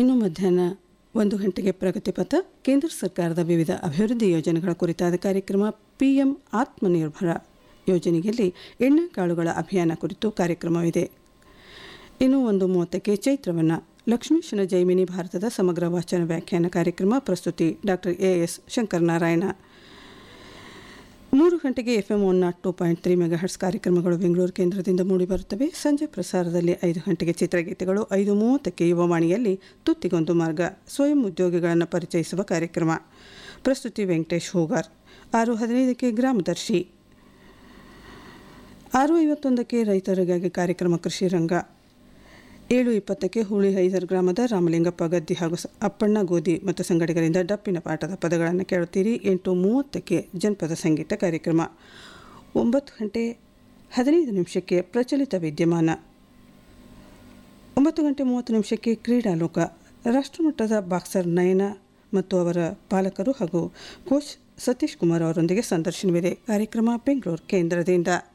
ಇನ್ನು ಮಧ್ಯಾಹ್ನ ಒಂದು ಗಂಟೆಗೆ ಪ್ರಗತಿ ಪಥ ಕೇಂದ್ರ ಸರ್ಕಾರದ ವಿವಿಧ ಅಭಿವೃದ್ಧಿ ಯೋಜನೆಗಳ ಕುರಿತಾದ ಕಾರ್ಯಕ್ರಮ ಪಿಎಂ ಆತ್ಮನಿರ್ಭರ ಯೋಜನೆಯಲ್ಲಿ ಎಣ್ಣೆ ಕಾಳುಗಳ ಅಭಿಯಾನ ಕುರಿತು ಕಾರ್ಯಕ್ರಮವಿದೆ ಇನ್ನು ಒಂದು ಮೂವತ್ತಕ್ಕೆ ಚೈತ್ರವನ್ನ ಲಕ್ಷ್ಮೀಶನ ಜೈಮಿನಿ ಭಾರತದ ಸಮಗ್ರ ವಾಚನ ವ್ಯಾಖ್ಯಾನ ಕಾರ್ಯಕ್ರಮ ಪ್ರಸ್ತುತಿ ಡಾಕ್ಟರ್ ಎ ಎಸ್ ಶಂಕರನಾರಾಯಣ ಮೂರು ಗಂಟೆಗೆ F M one not two point three megahertz ಕಾರ್ಯಕ್ರಮಗಳು ಬೆಂಗಳೂರು ಕೇಂದ್ರದಿಂದ ಮೂಡಿಬರುತ್ತವೆ ಸಂಜೆ ಪ್ರಸಾರದಲ್ಲಿ ಐದು ಗಂಟೆಗೆ ಚಿತ್ರಗೀತೆಗಳು ಐದು ಮೂವತ್ತಕ್ಕೆ ಯುವವಾಣಿಯಲ್ಲಿ ತುತ್ತಿಗೊಂದು ಮಾರ್ಗ ಸ್ವಯಂ ಉದ್ಯೋಗಿಗಳನ್ನು ಪರಿಚಯಿಸುವ ಕಾರ್ಯಕ್ರಮ ಪ್ರಸ್ತುತಿ ವೆಂಕಟೇಶ್ ಹೂಗಾರ್ ಆರು ಹದಿನೈದಕ್ಕೆ ಗ್ರಾಮದರ್ಶಿ ಆರು ಐವತ್ತೊಂದಕ್ಕೆ ರೈತರಿಗಾಗಿ ಕಾರ್ಯಕ್ರಮ ಕೃಷಿ ರಂಗ ಏಳು ಇಪ್ಪತ್ತಕ್ಕೆ ಹುಳಿ ಹೈದರ್ ಗ್ರಾಮದ ರಾಮಲಿಂಗಪ್ಪ ಗದ್ದಿ ಹಾಗೂ ಸ- ಅಪ್ಪಣ್ಣ ಗೋಧಿ ಮತ್ತು ಸಂಗಡಿಗರಿಂದ ಡಪ್ಪಿನ ಪಾಠದ ಪದಗಳನ್ನು ಕೇಳುತ್ತೀರಿ ಎಂಟು ಮೂವತ್ತಕ್ಕೆ ಜನಪದ ಸಂಗೀತ ಕಾರ್ಯಕ್ರಮ ಒಂಬತ್ತು ಗಂಟೆ ಹದಿನೈದು ನಿಮಿಷಕ್ಕೆ ಪ್ರಚಲಿತ ವಿದ್ಯಮಾನ ಒಂಬತ್ತು ಗಂಟೆ ಮೂವತ್ತು ನಿಮಿಷಕ್ಕೆ ಕ್ರೀಡಾಲೋಕ ರಾಷ್ಟ್ರಮಟ್ಟದ ಬಾಕ್ಸರ್ ನಯನ ಮತ್ತು ಅವರ ಪಾಲಕರು ಹಾಗೂ ಕೋಚ್ ಸತೀಶ್ ಕುಮಾರ್ ಅವರೊಂದಿಗೆ ಸಂದರ್ಶನವಿದೆ ಕಾರ್ಯಕ್ರಮ ಬೆಂಗಳೂರು ಕೇಂದ್ರದಿಂದ